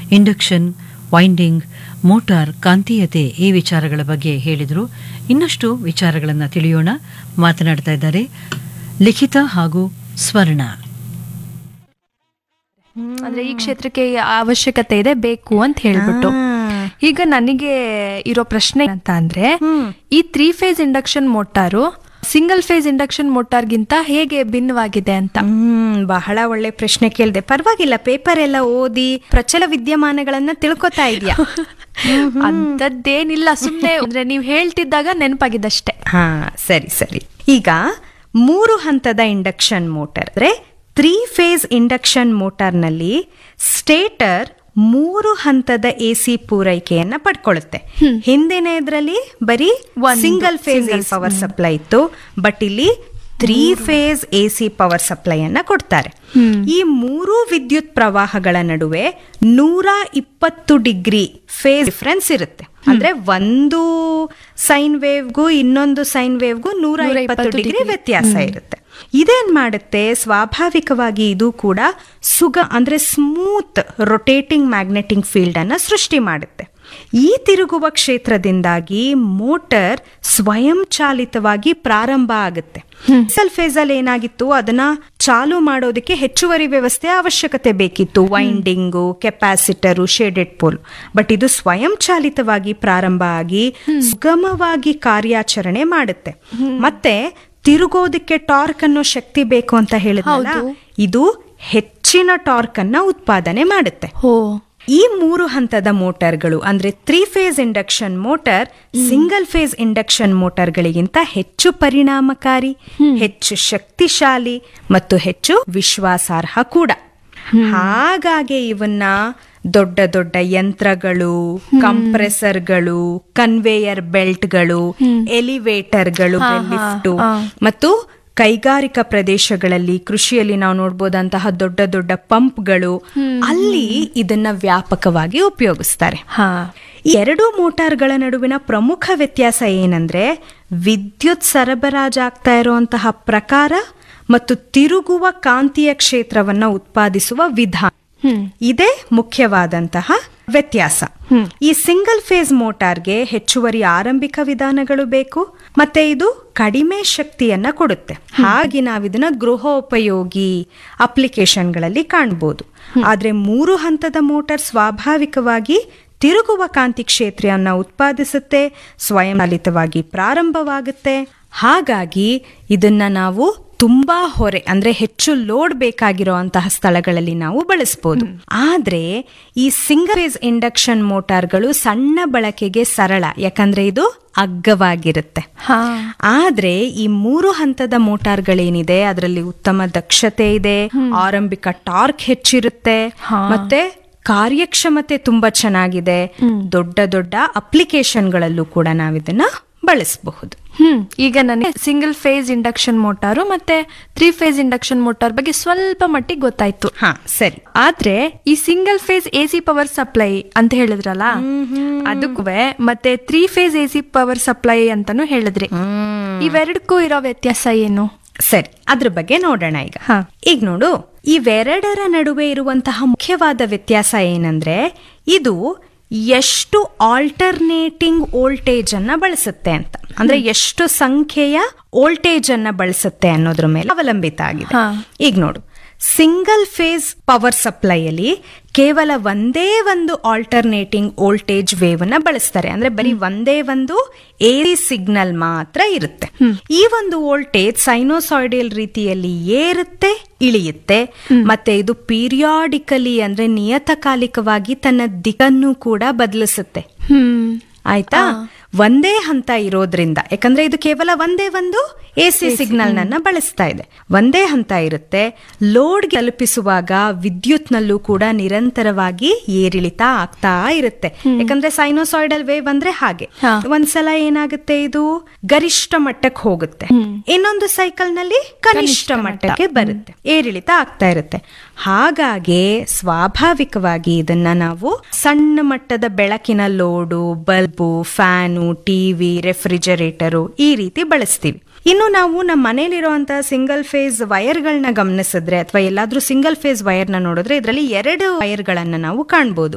Induction winding motor ಕಾಂತೀಯತೆ ಈ ವಿಚಾರಗಳ ಬಗ್ಗೆ ಹೇಳಿದರು ಇನ್ನಷ್ಟು ವಿಚಾರಗಳನ್ನು ತಿಳಿಯೋಣ ಮಾತನಾಡ್ತಾ ಇದ್ದಾರೆ ಲಿಖಿತ ಹಾಗೂ ಸ್ವರ್ಣ ಅಂದ್ರೆ ಈ ಕ್ಷೇತ್ರಕ್ಕೆ ಈ ಅವಶ್ಯಕತೆ ಇದೆ ಬೇಕು ಅಂತ ಹೇಳ್ಬಿಟ್ಟು ಈಗ ನನಗೆ ಇರೋ ಪ್ರಶ್ನೆ ಅಂತ ಅಂದ್ರೆ ಈ three phase induction motor single phase induction ಮೋಟಾರ್ಗಿಂತ ಹೇಗೆ ಭಿನ್ನವಾಗಿದೆ ಅಂತ ಹ್ಮ್ ಬಹಳ ಒಳ್ಳೆ ಪ್ರಶ್ನೆ ಕೇಳಿದೆ ಪರವಾಗಿಲ್ಲ ಪೇಪರ್ ಎಲ್ಲ ಓದಿ ಪ್ರಚಲ ವಿದ್ಯಮಾನಗಳನ್ನ ತಿಳ್ಕೊತಾ ಇದೆಯಾ ಅಂತದ್ದೇನಿಲ್ಲ ಸುಮ್ನೆ ಅಂದ್ರೆ ನೀವ್ ಹೇಳ್ತಿದ್ದಾಗ ನೆನಪಾಗಿದ್ದಷ್ಟೇ ಹಾ ಸರಿ ಸರಿ ಈಗ ಮೂರು ಹಂತದ ಇಂಡಕ್ಷನ್ ಮೋಟಾರ್ ಅಂದ್ರೆ ತ್ರೀ ಫೇಸ್ ಇಂಡಕ್ಷನ್ ಮೋಟಾರ್ನಲ್ಲಿ ಸ್ಟೇಟರ್ ಮೂರು ಹಂತದ ಎ ಸಿ ಪೂರೈಕೆಯನ್ನ ಪಡ್ಕೊಳ್ಳುತ್ತೆ ಹಿಂದಿನ ಇದರಲ್ಲಿ ಬರೀ ಸಿಂಗಲ್ ಫೇಸ್ ಪವರ್ ಸಪ್ಲೈ ಇತ್ತು ಬಟ್ ಇಲ್ಲಿ three phase A C power supply ಅನ್ನ ಕೊಡ್ತಾರೆ ಈ ಮೂರು ವಿದ್ಯುತ್ ಪ್ರವಾಹಗಳ ನಡುವೆ ನೂರ ಇಪ್ಪತ್ತು ಡಿಗ್ರಿ ಫೇಸ್ ಡಿಫ್ರೆನ್ಸ್ ಇರುತ್ತೆ ಅಂದ್ರೆ ಒಂದು ಸೈನ್ ವೇವ್ಗೂ ಇನ್ನೊಂದು ಸೈನ್ ವೇವ್ಗೂ ನೂರ ಇಪ್ಪತ್ತು ಡಿಗ್ರಿ ವ್ಯತ್ಯಾಸ ಇರುತ್ತೆ ಇದೇನ್ ಮಾಡುತ್ತೆ ಸ್ವಾಭಾವಿಕವಾಗಿ ಇದು ಕೂಡ ಸುಗ ಅಂದ್ರೆ ಸ್ಮೂತ್ ರೊಟೇಟಿಂಗ್ ಮ್ಯಾಗ್ನೆಟಿಕ್ ಫೀಲ್ಡ್ ಅನ್ನ ಸೃಷ್ಟಿ ಮಾಡುತ್ತೆ ಈ ತಿರುಗುವ ಕ್ಷೇತ್ರದಿಂದಾಗಿ ಮೋಟರ್ ಸ್ವಯಂ ಚಾಲಿತವಾಗಿ ಪ್ರಾರಂಭ ಆಗುತ್ತೆ ಸೆಲ್ ಫೇಸ್ ಅಲ್ಲಿ ಏನಾಗಿತ್ತು ಅದನ್ನ ಚಾಲು ಮಾಡೋದಕ್ಕೆ ಹೆಚ್ಚುವರಿ ವ್ಯವಸ್ಥೆ ಅವಶ್ಯಕತೆ ಬೇಕಿತ್ತು winding capacitor shaded pole but ಇದು ಸ್ವಯಂ ಚಾಲಿತವಾಗಿ ಪ್ರಾರಂಭ ಆಗಿ ಸುಗಮವಾಗಿ ಕಾರ್ಯಾಚರಣೆ ಮಾಡುತ್ತೆ ಮತ್ತೆ ತಿರುಗೋದಕ್ಕೆ ಟಾರ್ಕ್ ಅನ್ನೋ ಶಕ್ತಿ ಬೇಕು ಅಂತ ಹೇಳಿದ್ನಲ್ಲ ಇದು ಹೆಚ್ಚಿನ ಟಾರ್ಕ್ ಅನ್ನ ಉತ್ಪಾದನೆ ಮಾಡುತ್ತೆ ಹೋ ಈ ಮೂರು ಹಂತದ ಮೋಟಾರ್ಗಳು ಅಂದ್ರೆ three phase induction motor single phase induction ಮೋಟಾರ್ಗಳಿಗಿಂತ ಹೆಚ್ಚು ಪರಿಣಾಮಕಾರಿ ಹೆಚ್ಚು ಶಕ್ತಿಶಾಲಿ ಮತ್ತು ಹೆಚ್ಚು ವಿಶ್ವಾಸಾರ್ಹ ಕೂಡ ಹಾಗಾಗಿ ಇವನ್ನ ದೊಡ್ಡ ದೊಡ್ಡ ಯಂತ್ರಗಳು ಕಂಪ್ರೆಸರ್ಗಳು ಕನ್ವೇಯರ್ ಬೆಲ್ಟ್ಗಳು ಎಲಿವೇಟರ್ಗಳು ಲಿಫ್ಟು ಮತ್ತು ಕೈಗಾರಿಕಾ ಪ್ರದೇಶಗಳಲ್ಲಿ ಕೃಷಿಯಲ್ಲಿ ನಾವು ನೋಡ್ಬೋದಂತಹ ದೊಡ್ಡ ದೊಡ್ಡ ಪಂಪ್ಗಳು ಅಲ್ಲಿ ಇದನ್ನ ವ್ಯಾಪಕವಾಗಿ ಉಪಯೋಗಿಸ್ತಾರೆ ಹಾ ಈ ಎರಡು ಮೋಟಾರ್ಗಳ ನಡುವಿನ ಪ್ರಮುಖ ವ್ಯತ್ಯಾಸ ಏನಂದ್ರೆ ವಿದ್ಯುತ್ ಸರಬರಾಜಾಗ್ತಾ ಇರುವಂತಹ ಪ್ರಕಾರ ಮತ್ತು ತಿರುಗುವ ಕಾಂತೀಯ ಕ್ಷೇತ್ರವನ್ನ ಉತ್ಪಾದಿಸುವ ವಿಧಾನ ಇದೇ ಮುಖ್ಯವಾದಂತಹ ವ್ಯತ್ಯಾಸ ಈ ಸಿಂಗಲ್ ಫೇಸ್ ಮೋಟಾರ್ಗೆ ಹೆಚ್ಚುವರಿ ಆರಂಭಿಕ ವಿಧಾನಗಳು ಬೇಕು ಮತ್ತೆ ಇದು ಕಡಿಮೆ ಶಕ್ತಿಯನ್ನ ಕೊಡುತ್ತೆ ಹಾಗೆ ನಾವಿದನ್ನ ಗೃಹೋಪಯೋಗಿ ಅಪ್ಲಿಕೇಶನ್ಗಳಲ್ಲಿ ಕಾಣ್ಬೋದು ಆದ್ರೆ ಮೂರು ಹಂತದ ಮೋಟಾರ್ ಸ್ವಾಭಾವಿಕವಾಗಿ ತಿರುಗುವ ಕಾಂತಿ ಕ್ಷೇತ್ರವನ್ನ ಉತ್ಪಾದಿಸುತ್ತೆ ಸ್ವಯಂಚಾಲಿತವಾಗಿ ಪ್ರಾರಂಭವಾಗುತ್ತೆ ಹಾಗಾಗಿ ಇದನ್ನ ನಾವು ತುಂಬಾ ಹೊರೆ ಅಂದ್ರೆ ಹೆಚ್ಚು ಲೋಡ್ ಬೇಕಾಗಿರುವಂತಹ ಸ್ಥಳಗಳಲ್ಲಿ ನಾವು ಬಳಸಬಹುದು ಆದ್ರೆ ಈ ಸಿಂಗಲ್ ಫೇಸ್ ಇಂಡಕ್ಷನ್ ಮೋಟಾರ್ಗಳು ಸಣ್ಣ ಬಳಕೆಗೆ ಸರಳ ಯಾಕಂದ್ರೆ ಇದು ಅಗ್ಗವಾಗಿರುತ್ತೆ ಹಾ ಆದ್ರೆ ಈ ಮೂರು ಹಂತದ ಮೋಟಾರ್ಗಳೇನಿದೆ ಅದರಲ್ಲಿ ಉತ್ತಮ ದಕ್ಷತೆ ಇದೆ ಆರಂಭಿಕ ಟಾರ್ಕ್ ಹೆಚ್ಚಿರುತ್ತೆ ಮತ್ತೆ ಕಾರ್ಯಕ್ಷಮತೆ ತುಂಬಾ ಚೆನ್ನಾಗಿದೆ ದೊಡ್ಡ ದೊಡ್ಡ ಅಪ್ಲಿಕೇಶನ್ಗಳಲ್ಲೂ ಕೂಡ ನಾವಿದನ್ನ ಬಳಸಬಹುದು ಹ್ಮ್ ಈಗ ನನಗೆ ಸಿಂಗಲ್ ಫೇಸ್ ಇಂಡಕ್ಷನ್ ಮೋಟಾರು ಮತ್ತೆ ತ್ರೀ ಫೇಸ್ ಇಂಡಕ್ಷನ್ ಮೋಟಾರ್ ಬಗ್ಗೆ ಸ್ವಲ್ಪ ಮಟ್ಟಿಗೆ ಗೊತ್ತಾಯ್ತು ಹಾ ಸರಿ ಆದ್ರೆ ಈ single phase A C power supply ಅಂತ ಹೇಳಿದ್ರಲ್ಲ ಅದಕ್ಕೂ ಮತ್ತೆ three phase A C power supply ಅಂತಾನು ಹೇಳಿದ್ರಿ ಇವೆರಡಕ್ಕೂ ಇರೋ ವ್ಯತ್ಯಾಸ ಏನು ಸರಿ ಅದ್ರ ಬಗ್ಗೆ ನೋಡೋಣ ಈಗ ಹಾ. ಈಗ ನೋಡು ಇವೆರಡರ ನಡುವೆ ಇರುವಂತಹ ಮುಖ್ಯವಾದ ವ್ಯತ್ಯಾಸ ಏನಂದ್ರೆ ಇದು ಎಷ್ಟು ಆಲ್ಟರ್ನೇಟಿಂಗ್ ವೋಲ್ಟೇಜ್ ಅನ್ನ ಬಳಸುತ್ತೆ ಅಂತ ಅಂದ್ರೆ ಎಷ್ಟು ಸಂಖ್ಯೆಯ ವೋಲ್ಟೇಜ್ ಅನ್ನ ಬಳಸುತ್ತೆ ಅನ್ನೋದ್ರ ಮೇಲೆ ಅವಲಂಬಿತ ಆಗಿದೆ ಹಾ. ಈಗ ನೋಡು ಸಿಂಗಲ್ ಫೇಸ್ ಪವರ್ ಸಪ್ಲೈಯಲ್ಲಿ ಕೇವಲ ಒಂದೇ ಒಂದು ಆಲ್ಟರ್ನೇಟಿಂಗ್ ವೋಲ್ಟೇಜ್ ವೇವ್ ಅನ್ನ ಬಳಸ್ತಾರೆ ಅಂದ್ರೆ ಬರೀ ಒಂದೇ ಒಂದು ಏರಿ ಸಿಗ್ನಲ್ ಮಾತ್ರ ಇರುತ್ತೆ ಈ ಒಂದು ವೋಲ್ಟೇಜ್ ಸೈನೋಸಾಯ್ಡಲ್ ರೀತಿಯಲ್ಲಿ ಏರುತ್ತೆ ಇಳಿಯುತ್ತೆ ಮತ್ತೆ ಇದು ಪೀರಿಯಾಡಿಕಲಿ ಅಂದ್ರೆ ನಿಯತಕಾಲಿಕವಾಗಿ ತನ್ನ ದಿಕ್ಕನ್ನು ಕೂಡ ಬದಲಿಸುತ್ತೆ ಹ್ಮ್ ಆಯ್ತಾ ಒಂದೇ ಹಂತ ಇರೋದ್ರಿಂದ ಯಾಕಂದ್ರೆ ಇದು ಕೇವಲ ಒಂದೇ ಒಂದು ಎ ಸಿ ಸಿಗ್ನಲ್ ನನ್ನ ಬಳಸ್ತಾ ಇದೆ ಒಂದೇ ಹಂತ ಇರುತ್ತೆ ಲೋಡ್ ತಲುಪಿಸುವಾಗ ವಿದ್ಯುತ್ನಲ್ಲೂ ಕೂಡ ನಿರಂತರವಾಗಿ ಏರಿಳಿತ ಆಗ್ತಾ ಇರುತ್ತೆ ಯಾಕಂದ್ರೆ ಸೈನೋಸಾಯ್ಡಲ್ ವೇವ್ ಅಂದ್ರೆ ಹಾಗೆ ಹಾ. ಒಂದ್ಸಲ ಏನಾಗುತ್ತೆ ಇದು ಗರಿಷ್ಠ ಮಟ್ಟಕ್ಕೆ ಹೋಗುತ್ತೆ ಇನ್ನೊಂದು ಸೈಕಲ್ ನಲ್ಲಿ ಕನಿಷ್ಠ ಮಟ್ಟಕ್ಕೆ ಬರುತ್ತೆ ಏರಿಳಿತ ಆಗ್ತಾ ಇರುತ್ತೆ ಹಾಗಾಗಿ ಸ್ವಾಭಾವಿಕವಾಗಿ ಇದನ್ನ ನಾವು ಸಣ್ಣ ಮಟ್ಟದ ಬೆಳಕಿನ load bulb fan TV refrigerator ಈ ರೀತಿ ಬಳಸ್ತೀವಿ ಇನ್ನು ನಾವು ನಮ್ಮ ಮನೇಲಿರುವಂತಹ ಸಿಂಗಲ್ ಫೇಸ್ ವೈರ್ಗಳನ್ನ ಗಮನಿಸಿದ್ರೆ ಅಥವಾ ಎಲ್ಲಾದ್ರೂ ಸಿಂಗಲ್ ಫೇಸ್ ವೈರ್ನ ನೋಡಿದ್ರೆ ಇದರಲ್ಲಿ ಎರಡು ವೈರ್ಗಳನ್ನ ನಾವು ಕಾಣ್ಬೋದು